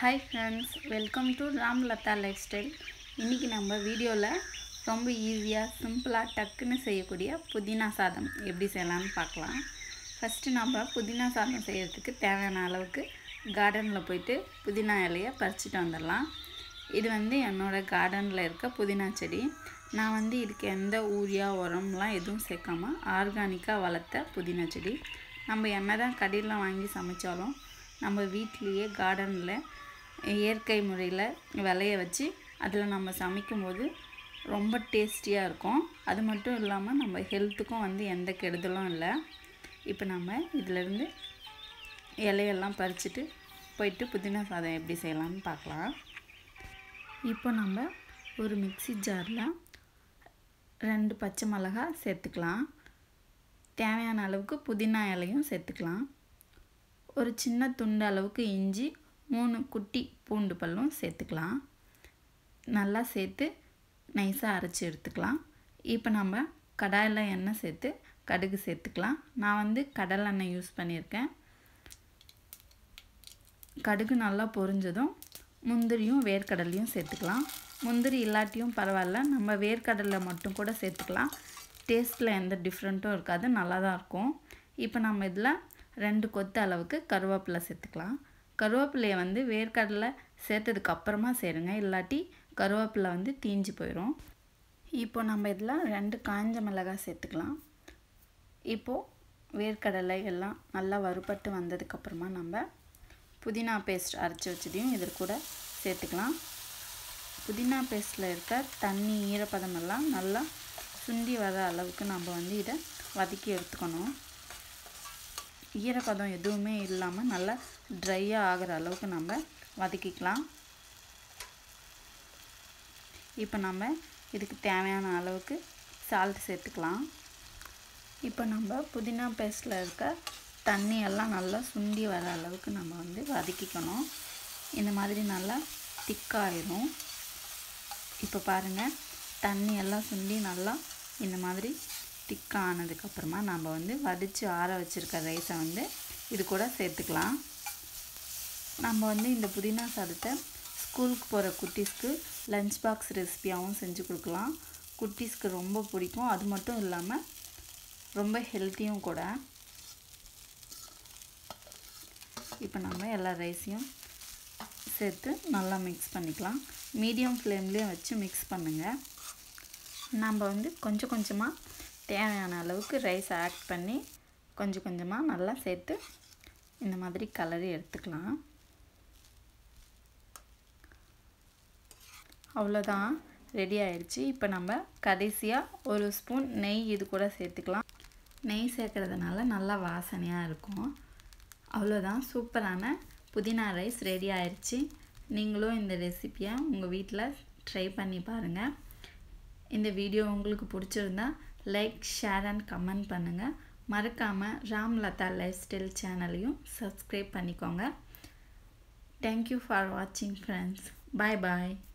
hi friends welcome to Ram Latha life style இன்றைக்கி நம்ம வீடியோவில் ரொம்ப ஈஸியாக சிம்பிளாக டக்குன்னு செய்யக்கூடிய புதினா சாதம் எப்படி செய்யலாம்னு பார்க்கலாம் ஃபஸ்ட்டு நம்ம புதினா சாதம் செய்கிறதுக்கு தேவையான அளவுக்கு கார்டனில் போயிட்டு புதினா இலையை பறிச்சுட்டு வந்துடலாம் இது வந்து என்னோடய கார்டனில் இருக்க புதினா செடி நான் வந்து இதுக்கு எந்த ஊரியா உரம்லாம் எதுவும் சேர்க்காம ஆர்கானிக்காக வளர்த்த புதினா செடி நம்ம என்ன தான் கடையில் வாங்கி சமைச்சாலும் நம்ம வீட்லேயே கார்டனில் இயற்கை முறையில் விளைய வச்சு அதில் நம்ம சமைக்கும்போது ரொம்ப டேஸ்டியாக இருக்கும் அது மட்டும் இல்லாமல் நம்ம ஹெல்த்துக்கும் வந்து எந்த கெடுதலும் இல்லை இப்போ நம்ம இதிலேருந்து இலையெல்லாம் பறிச்சுட்டு போயிட்டு புதினா சாதம் எப்படி செய்யலாம்னு பார்க்கலாம் இப்போ நம்ம ஒரு மிக்சி ஜாரில் ரெண்டு பச்சை மிளகா சேர்த்துக்கலாம் தேவையான அளவுக்கு புதினா இலையும் சேர்த்துக்கலாம் ஒரு சின்ன துண்டு அளவுக்கு இஞ்சி மூணு குட்டி பூண்டு பல்லும் சேர்த்துக்கலாம் நல்லா சேர்த்து நைஸாக அரைச்சி எடுத்துக்கலாம் இப்போ நம்ம கடாயில் எண்ணெய் சேர்த்து கடுகு சேர்த்துக்கலாம் நான் வந்து கடலை எண்ணெய் யூஸ் பண்ணியிருக்கேன் கடுகு நல்லா பொரிஞ்சதும் முந்திரியும் வேர்க்கடலையும் சேர்த்துக்கலாம் முந்திரி இல்லாட்டியும் பரவாயில்ல நம்ம வேர்க்கடலை மட்டும் கூட சேர்த்துக்கலாம் டேஸ்ட்டில் எந்த டிஃப்ரெண்ட்டும் இருக்காது நல்லா தான் இருக்கும் இப்போ நம்ம இதில் ரெண்டு கொத்து அளவுக்கு கருவேப்பிலை சேர்த்துக்கலாம் கருவேப்பிலையை வந்து வேர்க்கடலை சேர்த்ததுக்கு அப்புறமா சேருங்க இல்லாட்டி கருவேப்பிலை வந்து தீஞ்சு போயிடும் இப்போ நம்ம இதில் ரெண்டு காஞ்ச மிளகாய் சேர்த்துக்கலாம் இப்போது வேர்க்கடலை எல்லாம் நல்லா வறுபட்டு வந்ததுக்கப்புறமா நம்ம புதினா பேஸ்ட் அரைச்சி வச்சதையும் இதில் கூட சேர்த்துக்கலாம் புதினா பேஸ்ட்டில் இருக்க தண்ணி ஈரப்பதம் எல்லாம் நல்லா சுண்டி வர அளவுக்கு நம்ம வந்து இதை வதக்கி எடுத்துக்கணும் ஈரப்பதம் எதுவுமே இல்லாமல் நல்லா ட்ரையாக ஆகிற அளவுக்கு நம்ம வதக்கிக்கலாம் இப்போ நம்ம இதுக்கு தேவையான அளவுக்கு சால்ட் சேர்த்துக்கலாம் இப்போ நம்ம புதினா பேஸ்ட்டில் இருக்க தண்ணி எல்லாம் நல்லா சுண்டி வர அளவுக்கு நம்ம வந்து வதக்கிக்கணும் இந்த மாதிரி நல்லா திக்காயிடும் இப்போ பாருங்கள் தண்ணி எல்லாம் சுண்டி நல்லா இந்த மாதிரி திக்காக ஆனதுக்கப்புறமா நம்ம வந்து வடித்து ஆற வச்சுருக்க ரைஸை வந்து இது கூட சேர்த்துக்கலாம் நம்ம வந்து இந்த புதினா சாதத்தை ஸ்கூலுக்கு போகிற குட்டீஸ்க்கு லஞ்ச் பாக்ஸ் ரெசிபியாகவும் செஞ்சு கொடுக்கலாம் குட்டீஸ்க்கு ரொம்ப பிடிக்கும் அது மட்டும் இல்லாமல் ரொம்ப ஹெல்த்தியும் கூட இப்போ நம்ம எல்லா ரைஸையும் சேர்த்து நல்லா மிக்ஸ் பண்ணிக்கலாம் மீடியம் ஃப்ளேம்லேயும் வச்சு மிக்ஸ் பண்ணுங்கள் நம்ம வந்து கொஞ்சம் கொஞ்சமாக தேவையான அளவுக்கு ரைஸ் ஆட் பண்ணி கொஞ்சம் கொஞ்சமாக நல்லா சேர்த்து இந்த மாதிரி கலரி எடுத்துக்கலாம் அவ்வளோதான் ரெடி ஆயிடுச்சு இப்போ நம்ம கடைசியாக ஒரு ஸ்பூன் நெய் இது கூட சேர்த்துக்கலாம் நெய் சேர்க்குறதுனால நல்லா வாசனையாக இருக்கும் அவ்வளோதான் சூப்பரான புதினா ரைஸ் ரெடி ஆயிடுச்சு நீங்களும் இந்த ரெசிப்பியை உங்கள் வீட்டில் ட்ரை பண்ணி பாருங்கள் இந்த வீடியோ உங்களுக்கு பிடிச்சிருந்தா லைக் ஷேர் அண்ட் கமெண்ட் பண்ணுங்கள் மறக்காமல் ராம் லதா லைஃப் ஸ்டைல் சேனலையும் சப்ஸ்கிரைப் பண்ணிக்கோங்க தேங்க்யூ ஃபார் வாட்சிங் ஃப்ரெண்ட்ஸ் பாய் பாய்